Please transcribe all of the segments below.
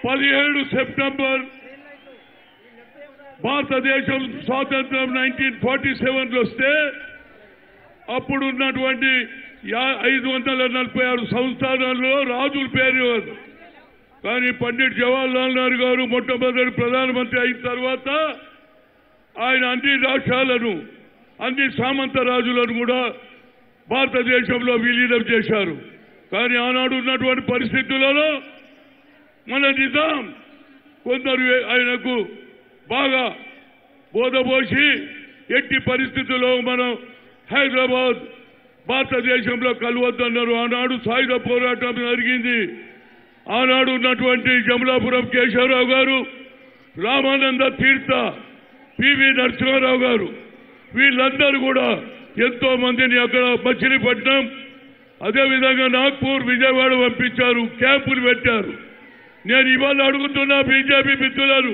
పదిహేడు సెప్టెంబర్ భారతదేశం స్వాతంత్రం నైన్టీన్ ఫార్టీ సెవెన్ వస్తే అప్పుడు ఉన్నటువంటి యా- ఐదు వందల నలభై ఆరు సంస్థానాల్లో రాజుల పేరు కానీ పండిట్ జవహర్లాల్ నెహ్రూ గారు మొట్టమొదటి ప్రధానమంత్రి అయిన తర్వాత ఆయన అన్ని రాష్ట్రాలను అన్ని సామంత రాజులను కూడా భారతదేశంలో విలీనం చేశారు కానీ ఆనాడు ఉన్నటువంటి పరిస్థితులలో మన నిజాం కొందరు ఆయనకు బాగా బోధపోసి ఎట్టి పరిస్థితుల్లో మనం హైదరాబాద్ భారతదేశంలో కలవద్దన్నారు ఆనాడు సాయుధ పోరాటం జరిగింది ఆనాడు ఉన్నటువంటి జమలాపురం కేశవరావు గారు రామానంద తీర్థ పివి నరసింహారావు గారు వీళ్ళందరూ కూడా ఎంతో మందిని అక్కడ మచిలీపట్నం అదేవిధంగా నాగ్పూర్ విజయవాడ పంపించారు క్యాంపులు పెట్టారు నేను ఇవాళ అడుగుతున్నా బీజేపీ మిత్రులను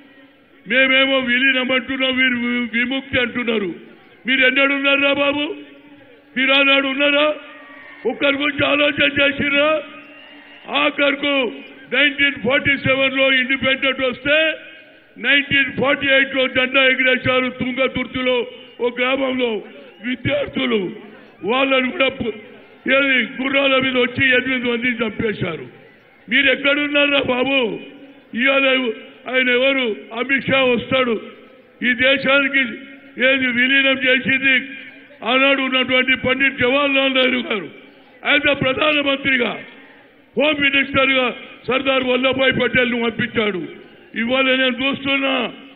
మేమేమో విలీనం అంటున్నాం వీరు వి- విముక్తి అంటున్నారు మీరు ఎన్నడున్నారా బాబు మీరు ఆనాడు ఉన్నారా ఒక్కరి గురించి ఆలోచన చేసిరా ఆఖరుకు నైన్టీన్ ఫార్టీ సెవెన్ లో ఇండిపెండెంట్ వస్తే నైన్టీన్ ఫార్టీ ఎయిట్ లో జెండా ఎగిరేశారు తుంగతుర్తిలో ఓ గ్రామంలో విద్యార్థులు వాళ్ళని కూడా పు- ఏది గుర్రాల మీద వచ్చి ఎనిమిది మందిని చంపేశారు మీరు ఎక్కడున్నారా బాబు ఇవాళ ఆయన ఎవరు అమిత్ షా వస్తాడు ఈ దేశానికి ఏది విలీనం చేసింది ఆనాడు ఉన్నటువంటి పండిట్ జవహర్లాల్ నెహ్రూ గారు ఆయన ప్రధానమంత్రిగా హోమ్ మినిస్టర్ గా సర్దార్ వల్లభాయ్ పటేల్ ను పంపించాడు ఇవాళ నేను చూస్తున్నా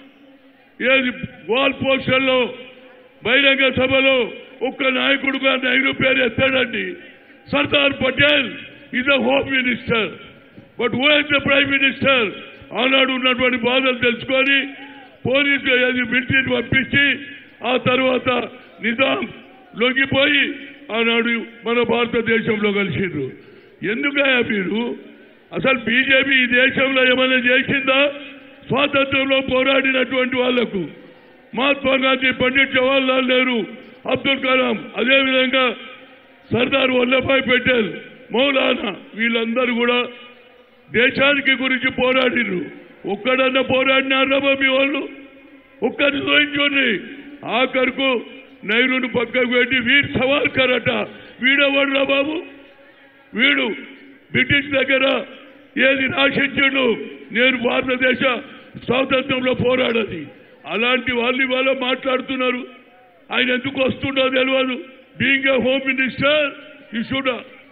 ఏది వాల్ పోస్టర్లో బహిరంగ సభలో ఒక్క నాయకుడుగా నెహ్రూ పేరు ఎత్తాడండి Sardar Patel is the home minister but who is the prime minister ఆనాడు ఉన్నటువంటి బాధలు తెలుసుకొని పోలీసు అది మిలిటరీని పంపించి ఆ తర్వాత నిజాం లొంగిపోయి ఆనాడు మన భారతదేశంలో కలిసిండ్రు ఎందుకయ్యా మీరు అసలు బీజేపీ ఈ దేశంలో ఏమైనా చేసిందా స్వాతంత్రంలో పోరాడినటువంటి వాళ్లకు మహాత్మా గాంధీ పండిట్ జవహర్లాల్ నెహ్రూ అబ్దుల్ కలాం అదేవిధంగా సర్దార్ వల్లభాయ్ పటేల్ మౌలానా వీళ్ళందరూ కూడా దేశానికి గురించి పోరాడిరు ఒక్కడన్నా పోరాడినారా మీ వాళ్ళు ఒక్కరిని చూపించుకోండి ఆఖరుకు నెహ్రూను పక్కకు పెట్టి వీర్ సవాల్కర్ అట వీడెవడురా బాబు వీడు బ్రిటిష్ దగ్గర ఏది రాసించుడు నేను భారతదేశ స్వాతంత్రంలో పోరాడది అలాంటి వాళ్ళు ఇవాళ మాట్లాడుతున్నారు ఆయన ఎందుకు వస్తుండో తెలియదు being a home minister he should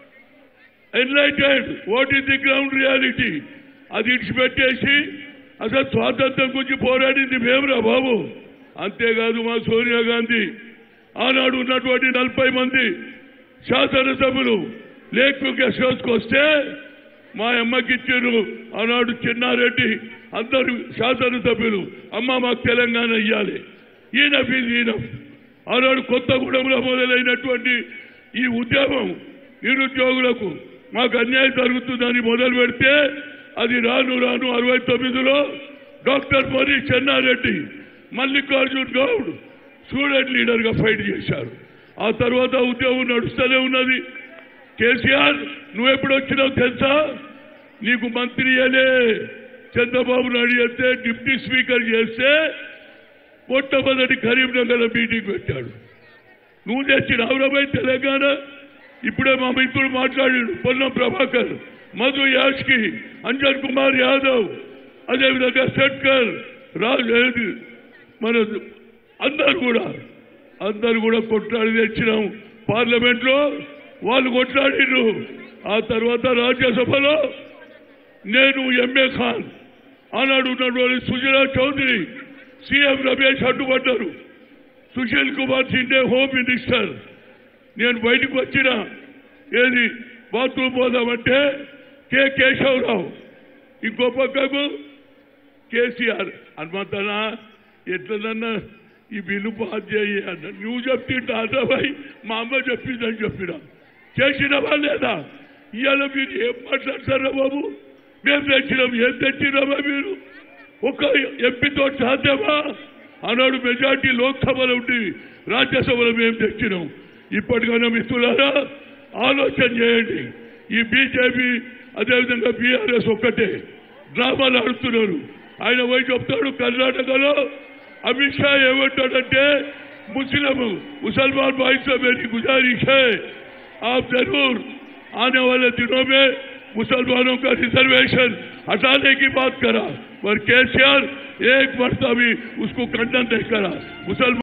enlightened what is the ground reality అది ఇడిచిపెట్టేసి అసలు స్వాతంత్రం గురించి పోరాడింది మేమురా బాబు అంతేకాదు మా సోనియా గాంధీ ఆనాడు ఉన్నటువంటి నలభై మంది శాసనసభ్యులు లేకు గెస్ట్ హౌస్కి వస్తే మా అమ్మకి ఇచ్చారు ఆనాడు చిన్నారెడ్డి అందరు శాసనసభ్యులు అమ్మ మాకు తెలంగాణ ఇయ్యాలి ఈయన ఫీజు ఈయన ఆనాడు కొత్తగూడెంలో మొదలైనటువంటి ఈ ఉద్యమం నిరుద్యోగులకు మాకు అన్యాయం జరుగుతుందని మొదలు పెడితే అది రాను రాను అరవై తొమ్మిదిలో డాక్టర్ మరి చెన్నారెడ్డి మల్లికార్జున్ గౌడ్ స్టూడెంట్ లీడర్ గా ఫైట్ చేశారు ఆ తర్వాత ఉద్యోగం నడుస్తూనే ఉన్నది కేసీఆర్ నువ్వెప్పుడు వచ్చినావు తెలుసా నీకు మంత్రి అలే చంద్రబాబు నాయుడు చేస్తే డిప్యూటీ స్పీకర్ చేస్తే మొట్టమొదటి కరీంనగర్ మీటింగ్ పెట్టాడు నువ్వు తెచ్చిన హౌరాబాద్ తెలంగాణ ఇప్పుడే మా మిత్రుడు మాట్లాడాడు పొన్నం ప్రభాకర్ మధు యాష్కి అంజన్ కుమార్ యాదవ్ అదేవిధంగా శెట్కర్ రాజ్ ఏది, మన అందరు కూడా అందరు కూడా కొట్లాడి తెచ్చినాం పార్లమెంట్ లో వాళ్ళు కొట్లాడిర్రు ఆ తర్వాత రాజ్యసభలో నేను ఎంఏ ఖాన్ ఆనాడు ఉన్నటువంటి సుజనా చౌదరి సీఎం రమేష్ అడ్డుపడ్డారు సుశీల్ కుమార్ సిండే హోమ్ మినిస్టర్ నేను బయటకు వచ్చిన ఏది బాత్రూమ్ పోదామంటే కె కేశవరావు ఇంకో పక్కకు కేసీఆర్ హనుమంతనా ఎట్లనన్నా ఈ బిల్లు పాస్ చేయి అన్న నువ్వు చెప్తుంటా అర్థమై మా అమ్మ చెప్పిందని చెప్పినా చేసినవా లేదా ఇవాళ మీరు ఏం మాట్లాడతారా బాబు మేము తెచ్చినాం ఏం తెచ్చినామా మీరు ఒక ఎంపీతో సాధ్యమా ఆనాడు మెజార్టీ లోక్సభలో ఉండి రాజ్యసభలో మేము తెచ్చినాం ఇప్పటికైనా మిత్రులారా ఆలోచన చేయండి ఈ బీజేపీ అదేవిధంగా బీఆర్ఎస్ ఒక్కటే డ్రామాలు ఆడుతున్నారు ఆయన పోయి చెప్తాడు కర్ణాటకలో అమిత్ షా ఏమంటాడంటే मुस्लिम मुसलमान भाई से मेरी गुजारिश है आप जरूर आने वाले दिनों में मुसलमानों का रिजर्वेशन हटाने की बात करा पर केसीआर एक मरतबा भी उसको खंडन नहीं करा मुसलमान